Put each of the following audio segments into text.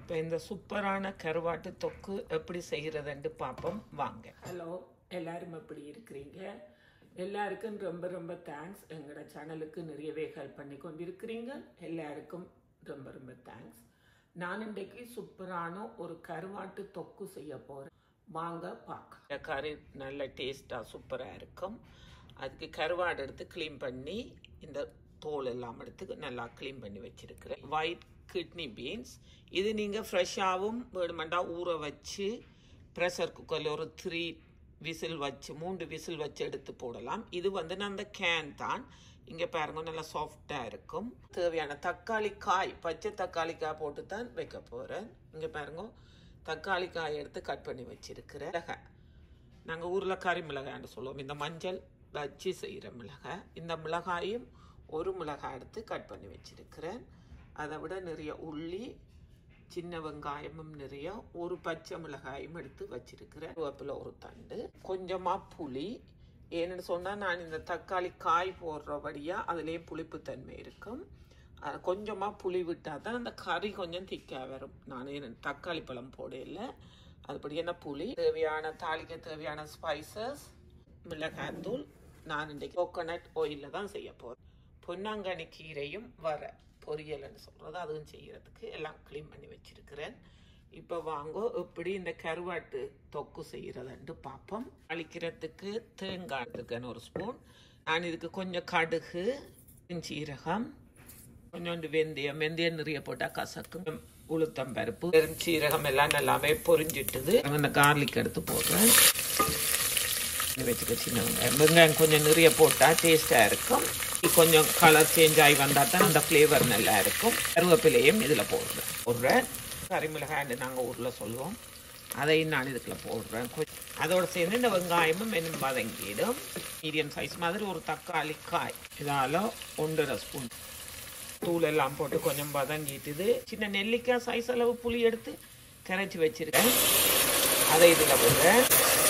இப்போ இந்த சூப்பரான கருவாட்டு தொக்கு எப்படி செய்கிறதுன்ட்டு பார்ப்போம் வாங்க ஹலோ எல்லாரும் எப்படி இருக்கிறீங்க எல்லாருக்கும் ரொம்ப ரொம்ப தேங்க்ஸ் எங்களோட சேனலுக்கு நிறையவே ஹெல்ப் பண்ணி கொண்டிருக்கிறீங்க எல்லாருக்கும் ரொம்ப ரொம்ப தேங்க்ஸ் நான் இன்றைக்கு சூப்பரான ஒரு கருவாட்டு தொக்கு செய்ய போகிறேன் வாங்க பார்க்க கறி நல்ல டேஸ்ட்டாக சூப்பராக இருக்கும் அதுக்கு கருவாடு எடுத்து க்ளீன் பண்ணி இந்த தோல் எல்லாம் எடுத்து நல்லா க்ளீன் பண்ணி வச்சிருக்கிறேன் ஒயிட் கிட்னி பீன்ஸ் இது நீங்கள் ஃப்ரெஷ்ஷாகவும் வேணுமெண்டா ஊற வச்சு ப்ரெஷர் குக்கரில் ஒரு த்ரீ விசில் வச்சு மூன்று விசில் வச்சு எடுத்து போடலாம் இது வந்து நான் அந்த கேன் தான் இங்கே பாருங்க நல்லா சாஃப்டாக இருக்கும் தேவையான தக்காளி காய் பச்சை தக்காளி காய் போட்டு தான் வைக்க போகிறேன் இங்கே பாருங்க தக்காளி காய் எடுத்து கட் பண்ணி வச்சிருக்கிறேன் மிளகாய் நாங்கள் ஊரில் கறி மிளகாய்னு சொல்லுவோம் இந்த மஞ்சள் வச்சு செய்கிற மிளகாய் இந்த மிளகாயும் ஒரு மிளகாய் எடுத்து கட் பண்ணி வச்சிருக்கிறேன் அதை விட நிறைய உள்ளி சின்ன வெங்காயமும் நிறைய ஒரு பச்சை மிளகாயும் எடுத்து வச்சிருக்கிறேன் வேப்பில் ஒரு தண்டு கொஞ்சமாக புளி ஏன்னு சொன்னால் நான் இந்த தக்காளி காய் போடுறபடியாக அதுலேயே புளிப்புத்தன்மை இருக்கும் கொஞ்சமாக புளி விட்டால் தான் அந்த கறி கொஞ்சம் திக்காக வரும் நான் தக்காளி பழம் போடையில் அதுபடி என்ன புளி தேவையான தாளிக்க தேவையான ஸ்பைசஸ் மிளகாய்த்தூள் நான் இன்றைக்கி கோகோனட் ஆயிலில் தான் செய்ய போகிறேன் பொன்னாங்கண்ணி கீரையும் வர பொரியல்னு சொல்கிறது அதுவும் செய்கிறதுக்கு எல்லாம் க்ளீன் பண்ணி வச்சிருக்கிறேன் இப்போ வாங்கோ எப்படி இந்த கருவாட்டு தொக்கு செய்கிறதுன்ட்டு பார்ப்போம் அழிக்கிறதுக்கு தேங்காய் எடுத்துக்கேன் ஒரு ஸ்பூன் நான் இதுக்கு கொஞ்சம் கடுகு சீரகம் கொஞ்சோண்டு வெந்தயம் வெந்தயம் நிறைய போட்டால் கசக்கும் உளுத்தம் பருப்பு சீரகம் எல்லாம் நல்லாவே பொரிஞ்சிட்டுது அந்த கார்லிக் எடுத்து போடுறேன் வச்சுக்க சின்ன வெங்காயம் வெங்காயம் கொஞ்சம் நிறைய போட்டால் டேஸ்ட்டாக இருக்கும் கொஞ்சம் கலர் சேஞ்ச் ஆகி வந்தால் தான் அந்த ஃப்ளேவர் நல்லா இருக்கும் கருவேப்பிலையும் இதில் போடுறேன் போடுறேன் கறிமிளகாய்னு நாங்கள் ஊரில் சொல்லுவோம் அதையும் நான் இதுக்குள்ள போடுறேன் அதோட சேர்ந்து இந்த வெங்காயமும் மெனும் வதங்கிடும் மீடியம் சைஸ் மாதிரி ஒரு தக்காளி காய் இதால் ஒன்றரை ஸ்பூன் தூள் எல்லாம் போட்டு கொஞ்சம் வதங்கிட்டுது சின்ன நெல்லிக்காய் சைஸ் அளவு புளி எடுத்து கரைச்சி வச்சிருக்கேன் அதை இதில் போடுறேன்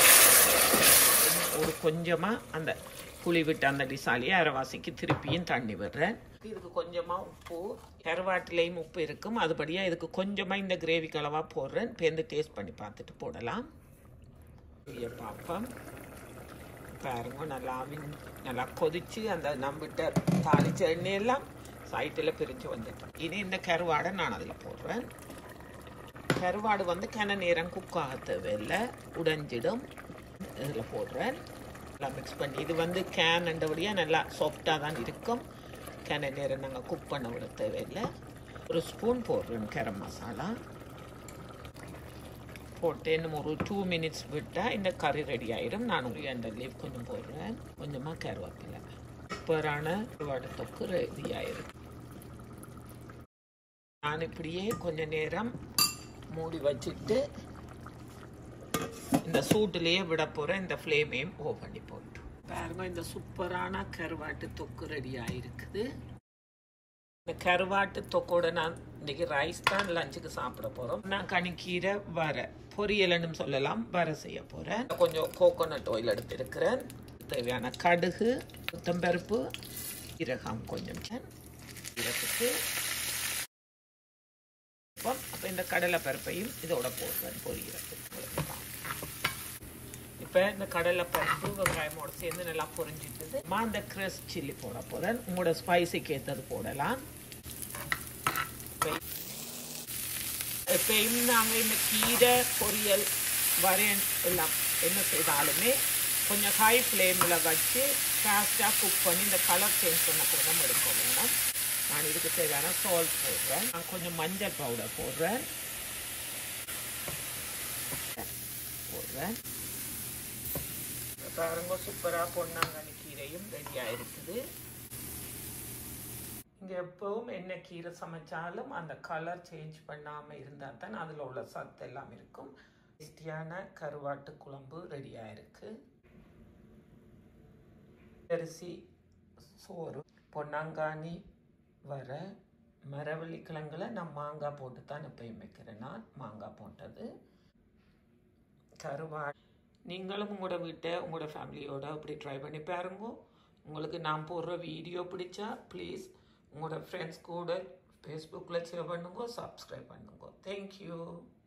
ஒரு கொஞ்சமாக அந்த புளி விட்டு அந்த டிசாலியை அரைவாசிக்கு திருப்பியும் தண்ணி விடுறேன் இதுக்கு கொஞ்சமாக உப்பு கருவாட்டிலையும் உப்பு இருக்கும் அதுபடியாக இதுக்கு கொஞ்சமாக இந்த கிரேவிக்கு அளவாக போடுறேன் பேருந்து டேஸ்ட் பண்ணி பார்த்துட்டு போடலாம் பார்ப்போம் பாருங்க நல்லா நல்லா கொதிச்சு அந்த நம்பிட்ட தாளிச்ச எண்ணெயெல்லாம் சைட்டில் பிரிஞ்சு வந்துட்டேன் இனி இந்த கருவாடை நான் அதில் போடுறேன் கருவாடு வந்து கன நேரம் குக் ஆக தேவையில்லை உடைஞ்சிடும் இதில் போடுறேன் நல்லா மிக்ஸ் பண்ணி இது வந்து கேன் அண்டபடியாக நல்லா சாஃப்டாக தான் இருக்கும் கேன நேரம் நாங்கள் குக் பண்ண விட தேவையில்லை ஒரு ஸ்பூன் போடுறேன் கரம் மசாலா போட்டு இன்னும் ஒரு டூ மினிட்ஸ் விட்டால் இந்த கறி ரெடி ஆயிடும் நான் ஒரு அந்த லீவ் கொஞ்சம் போடுறேன் கொஞ்சமாக கருவேப்பிலை சூப்பரான கருவாடு தொக்கு ரெடி ஆயிரும் நான் இப்படியே கொஞ்ச நேரம் மூடி வச்சுட்டு இந்த சூட்டுலேயே விட போகிறேன் இந்த ஃப்ளேமையும் ஓ பண்ணி போட்டு பாருங்க இந்த சூப்பரான கருவாட்டு தொக்கு ரெடி ஆயிருக்குது இந்த கருவாட்டு தொக்கோட நான் இன்னைக்கு ரைஸ் தான் லஞ்சுக்கு சாப்பிட போகிறோம் நான் கணிக்கீரை வர பொரியல்னு சொல்லலாம் வர செய்ய போகிறேன் கொஞ்சம் கோகோனட் ஆயில் எடுத்திருக்கிறேன் தேவையான கடுகு உத்தம்பருப்பு சீரகம் கொஞ்சம் சீரகத்துக்கு அப்போ இந்த கடலை பருப்பையும் இதோட போடுறேன் பொரிகிறதுக்கு இப்போ இந்த கடலை பருப்பு வெங்காயமோட சேர்ந்து நல்லா பொரிஞ்சிட்டுது அந்த கிரஸ் சில்லி போட போகிறேன் உங்களோட ஸ்பைஸுக்கு ஏற்றது போடலாம் எப்பயும் நாங்கள் இந்த கீரை பொரியல் வரேன் எல்லாம் என்ன செய்தாலுமே கொஞ்சம் ஹை ஃப்ளேமில் வச்சு ஃபாஸ்ட்டாக குக் பண்ணி இந்த கலர் சேஞ்ச் பண்ண கூட எடுக்க வேணும் நான் இதுக்கு தேவையான சால்ட் போடுறேன் நான் கொஞ்சம் மஞ்சள் பவுடர் போடுறேன் போடுறேன் பாருங்க சூப்பராக பொன்னாங்கண்ணி கீரையும் ரெடியாக இருக்குது இங்கே எப்பவும் என்ன கீரை சமைச்சாலும் அந்த கலர் சேஞ்ச் பண்ணாமல் இருந்தால் தான் அதில் உள்ள சத்து எல்லாம் இருக்கும் டேஸ்டியான கருவாட்டு குழம்பு ரெடியாக இருக்குது அரிசி சோறு பொன்னாங்கானி வர மரவள்ளி கிழங்குல நான் மாங்காய் போட்டு தான் எப்பயும் வைக்கிறேன் நான் மாங்காய் போட்டது கருவாடு நீங்களும் உங்களோட வீட்டை உங்களோட ஃபேமிலியோட அப்படி ட்ரை பண்ணி பாருங்க உங்களுக்கு நான் போடுற வீடியோ பிடிச்சா ப்ளீஸ் உங்களோட ஃப்ரெண்ட்ஸ் கூட ஃபேஸ்புக்கில் சேவ் பண்ணுங்க சப்ஸ்கிரைப் பண்ணுங்க தேங்க்யூ